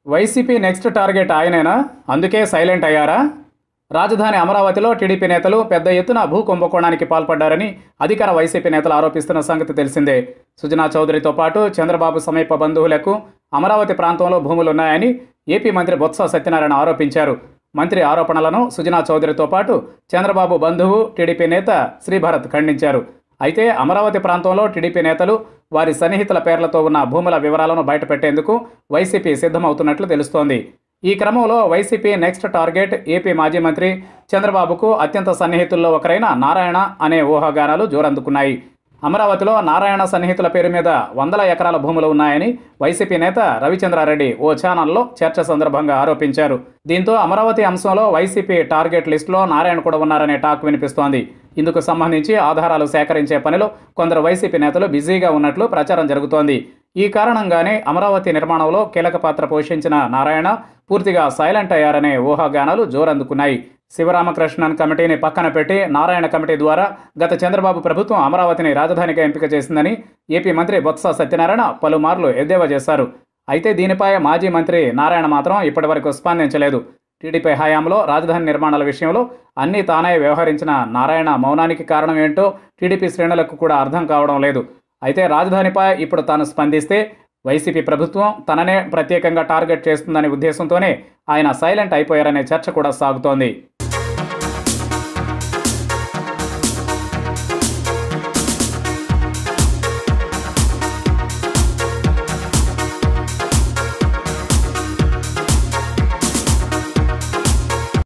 YCP next target ఆయనేనా అందుకే silent అయ్యారా రాజధాని అమరావతిలో టీడీపీ నేతలు పెద్ద ఎత్తున భూ కుంభకోణానికి పాల్పడ్డారని అధికార వైసీపీ నేతలు ఆరోపిస్తున్న సంగతి తెలిసిందే సుజనా చౌదరితో పాటు చంద్రబాబు సమీప బంధువులకు అమరావతి ప్రాంతంలో భూములున్నాయని ఏపీ మంత్రి బొత్స సత్యనారాయణ ఆరోపించారు మంత్రి ఆరోపణలను సుజనా చౌదరితో పాటు చంద్రబాబు బంధువు టీడీపీ నేత శ్రీభరత్ ఖండించారు అయితే అమరావతి ప్రాంతంలో టీడీపీ నేతలు వారి సన్నిహితుల పేర్లతో ఉన్న భూముల వివరాలను బయటపెట్టేందుకు వైసీపీ సిద్ధమవుతున్నట్లు తెలుస్తోంది ఈ క్రమంలో వైసీపీ నెక్స్ట్ టార్గెట్ ఏపీ మాజీ మంత్రి చంద్రబాబుకు అత్యంత సన్నిహితుల్లో ఒకరైన నారాయణ అనే ఊహాగానాలు జోరందుకున్నాయి అమరావతిలో నారాయణ సన్నిహితుల పేరు మీద వందల ఎకరాల భూములు ఉన్నాయని వైసీపీ నేత రవిచంద్రారెడ్డి ఓ ఛానల్లో చర్చ సందర్భంగా ఆరోపించారు దీంతో అమరావతి అంశంలో వైసీపీ టార్గెట్ లిస్టులో నారాయణ కూడా ఉన్నారనే టాక్ వినిపిస్తోంది ఇందుకు సంబంధించి ఆధారాలు సేకరించే పనిలో కొందరు వైసీపీ నేతలు బిజీగా ఉన్నట్లు ప్రచారం జరుగుతోంది ఈ కారణంగానే అమరావతి నిర్మాణంలో కీలక పాత్ర పోషించిన నారాయణ పూర్తిగా సైలెంట్ అయ్యారనే ఊహాగానాలు జోరందుకున్నాయి శివరామకృష్ణన్ కమిటీని పక్కన పెట్టి నారాయణ కమిటీ ద్వారా గత చంద్రబాబు ప్రభుత్వం అమరావతిని రాజధానిగా ఎంపిక చేసిందని ఏపీ మంత్రి బొత్స సత్యనారాయణ పలుమార్లు ఎద్దేవా చేశారు అయితే దీనిపై మాజీ మంత్రి నారాయణ మాత్రం ఇప్పటివరకు స్పందించలేదు టీడీపీ హయాంలో రాజధాని నిర్మాణాల విషయంలో అన్నీ తానే వ్యవహరించిన నారాయణ మౌనానికి కారణం ఏంటో టీడీపీ శ్రేణులకు కూడా అర్థం కావడం లేదు అయితే రాజధానిపై ఇప్పుడు తాను స్పందిస్తే వైసీపీ ప్రభుత్వం తననే ప్రత్యేకంగా టార్గెట్ చేస్తుందనే ఉద్దేశంతోనే ఆయన సైలెంట్ అయిపోయారనే చర్చ కూడా సాగుతోంది